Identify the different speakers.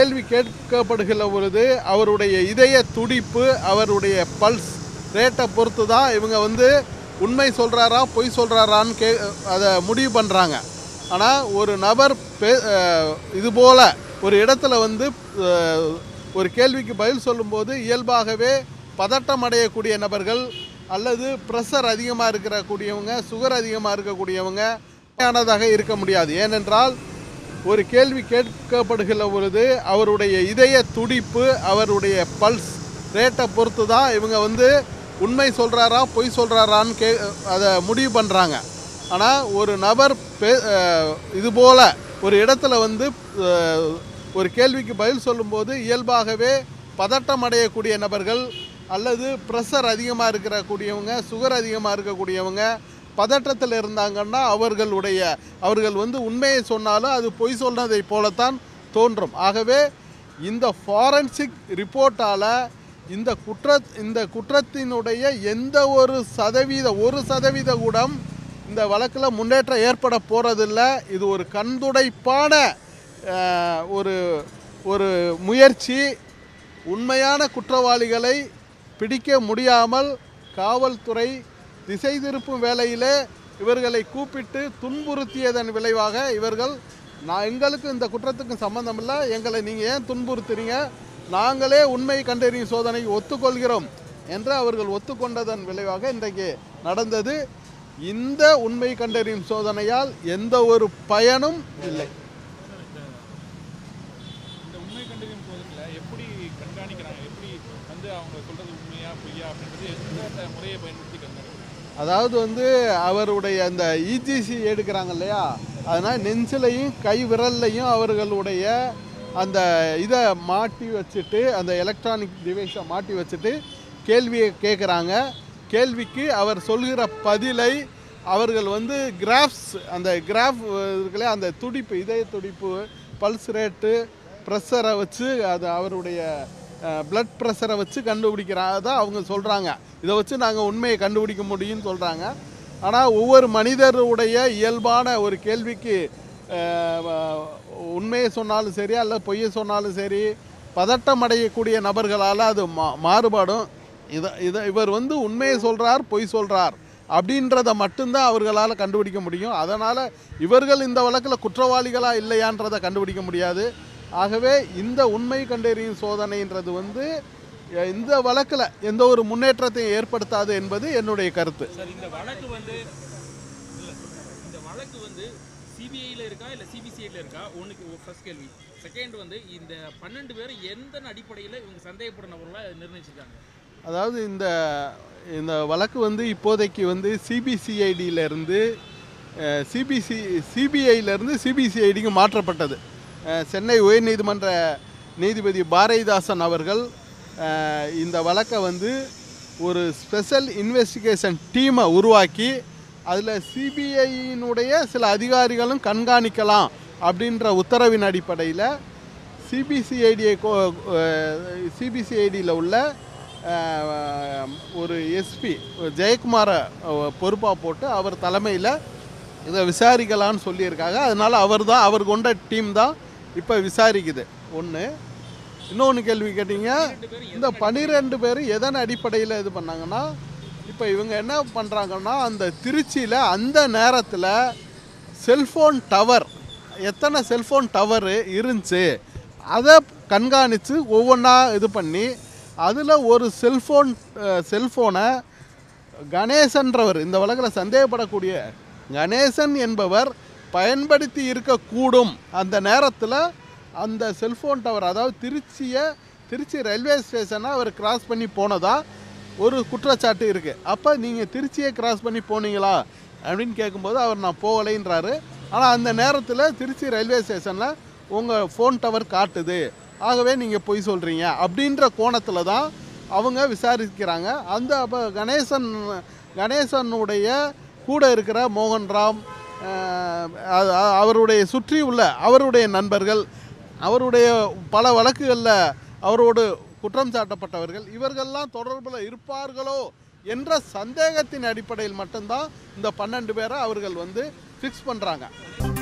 Speaker 1: கேள்வி கேட்கப்படுகிற பொழுது அவருடைய இதய துடிப்பு அவருடைய பல்ஸ் ரேட்டை பொறுத்து தான் இவங்க வந்து உண்மை சொல்கிறாரா பொய் சொல்கிறாரான்னு கே அதை முடிவு பண்ணுறாங்க ஆனால் ஒரு நபர் பே அஹ், இது போல் ஒரு இடத்துல வந்து அஹ், ஒரு கேள்விக்கு பதில் சொல்லும்போது இயல்பாகவே பதட்டம் அடையக்கூடிய நபர்கள் அல்லது ப்ரெஷர் அதிகமாக இருக்கிற கூடியவங்க சுகர் அதிகமாக இருக்கக்கூடியவங்க ஆனதாக இருக்க முடியாது ஏனென்றால் ஒரு கேள்வி கேட்கப்படுகிற பொழுது அவருடைய இதய துடிப்பு அவருடைய பல்ஸ் ரேட்டை பொறுத்து தான் இவங்க வந்து உண்மை சொல்கிறாரா பொய் சொல்கிறாரான்னு கே அதை முடிவு பண்ணுறாங்க ஆனால் ஒரு நபர் பே அஹ், இது போல் ஒரு இடத்துல வந்து அஹ், ஒரு கேள்விக்கு பதில் சொல்லும்போது இயல்பாகவே பதட்டம் அடையக்கூடிய நபர்கள் அல்லது ப்ரெஷர் அதிகமாக இருக்கிற கூடியவங்க சுகர் அதிகமாக இருக்கக்கூடியவங்க பதற்றத்தில் இருந்தாங்கன்னா அவர்களுடைய அவர்கள் வந்து உண்மையை சொன்னாலும் அது பொய் சொன்னதை போலத்தான் தோன்றும் ஆகவே இந்த ஃபாரன்சிக் ரிப்போர்ட்டால் இந்த குற்ற இந்த குற்றத்தினுடைய எந்த ஒரு சதவீத ஒரு சதவீத கூடம் இந்த வழக்கில் முன்னேற்றம் ஏற்பட போகிறதில்ல இது ஒரு கண்துடைப்பான அஹ், ஒரு ஒரு முயற்சி உண்மையான குற்றவாளிகளை பிடிக்க முடியாமல் காவல்துறை திசை திருப்பும் வேளையிலே இவர்களை கூப்பிட்டு துன்புறுத்தியதன் விளைவாக இவர்கள் நான் எங்களுக்கு இந்த குற்றத்துக்கும் சம்பந்தம் இல்லை எங்களை நீங்கள் ஏன் துன்புறுத்துறீங்க நாங்களே உண்மை கண்டறியும் சோதனைக்கு ஒத்துக்கொள்கிறோம் என்று அவர்கள் ஒத்துக்கொண்டதன் விளைவாக இன்றைக்கு நடந்தது இந்த உண்மை கண்டறியும் சோதனையால் எந்த ஒரு பயனும் இல்லை
Speaker 2: இந்த உண்மை கண்டறியும் சோதனையில் எப்படி கண்காணிக்கிறாங்க எப்படி வந்து அவங்க சொல்றது உண்மையா பொய்யா அப்படின்றது எந்த முறையை பயன்படுத்தி கண்காணிக்கிறாங்க
Speaker 1: அதாவது வந்து அவருடைய அந்த இஜிசி எடுக்கிறாங்க இல்லையா அதனால் நெஞ்சிலையும் கை விரல்லையும் அவர்களுடைய அந்த இதை மாட்டி வச்சுட்டு அந்த எலக்ட்ரானிக் டிவைஸை மாட்டி வச்சுட்டு கேள்வியை கேட்குறாங்க கேள்விக்கு அவர் சொல்கிற பதிலை அவர்கள் வந்து கிராஃப்ஸ் அந்த கிராஃப் இருக்குல்ல அந்த துடிப்பு இதய துடிப்பு பல்ஸ் ரேட்டு ப்ரெஷரை வச்சு அது அவருடைய பிளட் ப்ரெஷரை வச்சு கண்டுபிடிக்கிறதா அவங்க சொல்கிறாங்க இதை வச்சு நாங்கள் உண்மையை கண்டுபிடிக்க முடியும்னு சொல்கிறாங்க ஆனால் ஒவ்வொரு மனிதருடைய இயல்பான ஒரு கேள்விக்கு அஹ், வ- உண்மையை சொன்னாலும் சரி அல்ல பொய்யை சொன்னாலும் சரி பதட்டம் அடையக்கூடிய நபர்களால் அது மா மாறுபாடும் இதை இதை இவர் வந்து உண்மையை சொல்கிறார் பொய் சொல்கிறார் அப்படின்றத மட்டும்தான் அவர்களால் கண்டுபிடிக்க முடியும் அதனால் இவர்கள் இந்த வழக்கில் குற்றவாளிகளா இல்லையான்றதை கண்டுபிடிக்க முடியாது ஆகவே இந்த உண்மை கண்டறியும் சோதனைன்றது வந்து அஹ், இந்த வழக்கில் எந்த ஒரு முன்னேற்றத்தையும் ஏற்படுத்தாது என்பது என்னுடைய கருத்து
Speaker 3: சார் இந்த வழக்கு வந்து இல்ல இந்த வழக்கு வந்து சிபிஐல இருக்கா இல்ல சிபிசிஐல இருக்கா ஒண்ணுக்கு ஃபர்ஸ்ட் கேள்வி செகண்ட் வந்து இந்த பன்னெண்டு பேர் எந்த அடிப்படையில் இவங்க சந்தேகப்படும் நபர்களா நிர்ணயிச்சிருக்காங்க
Speaker 1: அதாவது இந்த இந்த வழக்கு வந்து இப்போதைக்கு வந்து சிபிசிஐடியிலேருந்து சிபிசி சிபிஐலேருந்து சிபிசிஐடிக்கு மாற்றப்பட்டது அஹ், சென்னை உயர்நீதிமன்ற நீதிபதி பாரதிதாசன் அவர்கள் அஹ், இந்த வழக்கை வந்து ஒரு ஸ்பெஷல் இன்வெஸ்டிகேஷன் டீமை உருவாக்கி அதில் சிபிஐயினுடைய சில அதிகாரிகளும் கண்காணிக்கலாம் அப்படின்ற உத்தரவின் அடிப்படையில் சிபிசிஐடியை சிபிசிஐடியில் உள்ள அஹ், ஒரு எஸ்பி ஜெயக்குமாரை பொறுப்பாக போட்டு அவர் தலைமையில் இதை விசாரிக்கலான்னு சொல்லியிருக்காங்க அதனால் அவர் தான் அவர் கொண்ட டீம் தான் இப்போ விசாரிக்குது ஒன்று இன்னொன்று கேள்வி கேட்டீங்க இந்த பன்னிரெண்டு பேர் எதன் அடிப்படையில் இது பண்ணாங்கன்னா இப்போ இவங்க என்ன பண்ணுறாங்கன்னா அந்த திருச்சியில் அந்த நேரத்தில் செல்ஃபோன் டவர் எத்தனை செல்ஃபோன் டவரு இருந்துச்சு அதை கண்காணித்து ஒவ்வொன்றா இது பண்ணி அதில் ஒரு செல்ஃபோன் செல்ஃபோனை கணேசன்றவர் இந்த வழக்கில் சந்தேகப்படக்கூடிய கணேசன் என்பவர் பயன்படுத்தி இருக்கக்கூடும் அந்த நேரத்தில் அந்த செல்ஃபோன் டவர் அதாவது திருச்சியை திருச்சி ரயில்வே ஸ்டேஷனை அவர் கிராஸ் பண்ணி போனதா ஒரு குற்றச்சாட்டு இருக்குது அப்போ நீங்கள் திருச்சியை கிராஸ் பண்ணி போனீங்களா அப்படின்னு கேட்கும்போது அவர் நான் போகலைன்றாரு ஆனால் அந்த நேரத்தில் திருச்சி ரயில்வே ஸ்டேஷனில் உங்கள் ஃபோன் டவர் காட்டுது ஆகவே நீங்கள் பொய் சொல்கிறீங்க அப்படின்ற கோணத்தில் தான் அவங்க விசாரிக்கிறாங்க அந்த அப்போ கணேசன் கணேசனுடைய கூட இருக்கிற மோகன்ராம் அஹ், அ- அ- அவருடைய சுற்றி உள்ள அவருடைய நண்பர்கள் அவருடைய பல வழக்குகளில் அவரோடு குற்றம் சாட்டப்பட்டவர்கள் இவர்கள்லாம் தொடர்பில் இருப்பார்களோ என்ற சந்தேகத்தின் அடிப்படையில் மட்டும்தான் இந்த பன்னெண்டு பேரை அவர்கள் வந்து ஃபிக்ஸ் பண்ணுறாங்க